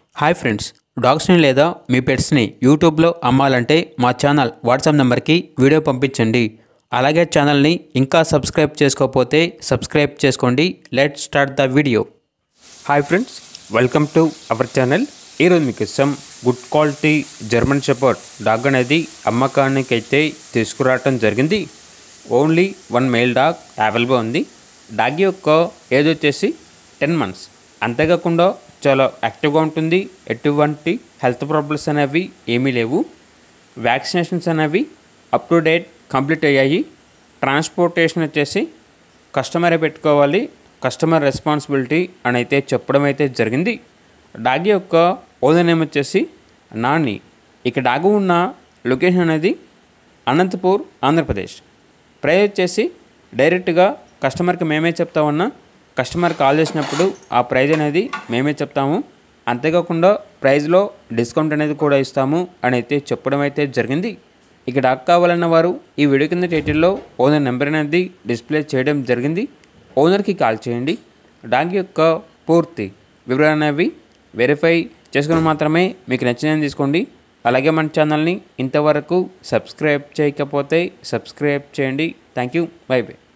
hi friends డాగ్స్ని లేదా మీ పెట్స్ని యూట్యూబ్లో అమ్మాలంటే మా ఛానల్ వాట్సాప్ నెంబర్కి వీడియో పంపించండి అలాగే ఛానల్ని ఇంకా సబ్స్క్రైబ్ చేసుకోకపోతే సబ్స్క్రైబ్ చేసుకోండి let start the video hi friends welcome to our channel ఈరోజు మీకు ఇష్టం good quality German shepherd dog అనేది అమ్మకానికి అయితే తీసుకురావటం జరిగింది only one male dog available ఉంది డాగ్ యొక్క ఏజ్ వచ్చేసి టెన్ మంత్స్ అంతేకాకుండా చాలా యాక్టివ్గా ఉంటుంది ఎటువంటి హెల్త్ ప్రాబ్లమ్స్ అనేవి ఏమీ లేవు వ్యాక్సినేషన్స్ అనేవి అప్ టు డేట్ కంప్లీట్ అయ్యాయి ట్రాన్స్పోర్టేషన్ వచ్చేసి కస్టమరే పెట్టుకోవాలి కస్టమర్ రెస్పాన్సిబిలిటీ అని అయితే చెప్పడం అయితే జరిగింది డాగ్ యొక్క ఓనర్ నేమ్ వచ్చేసి నాని ఇక డాగ్ ఉన్న లొకేషన్ అనేది అనంతపూర్ ఆంధ్రప్రదేశ్ ప్రైస్ వచ్చేసి డైరెక్ట్గా కస్టమర్కి మేమే చెప్తామన్నా కస్టమర్ కాల్ చేసినప్పుడు ఆ ప్రైజ్ అనేది మేమే చెప్తాము అంతేకాకుండా ప్రైజ్లో డిస్కౌంట్ అనేది కూడా ఇస్తాము అని అయితే చెప్పడం అయితే జరిగింది ఇక డాక్ కావాలన్న వారు ఈ వీడియో కింద టైటిల్లో ఓనర్ నెంబర్ అనేది డిస్ప్లే చేయడం జరిగింది ఓనర్కి కాల్ చేయండి డాగ్ యొక్క పూర్తి వివరాలు అనేవి వెరిఫై చేసుకుని మాత్రమే మీకు నచ్చినది తీసుకోండి అలాగే మన ఛానల్ని ఇంతవరకు సబ్స్క్రైబ్ చేయకపోతే సబ్స్క్రైబ్ చేయండి థ్యాంక్ యూ బై బై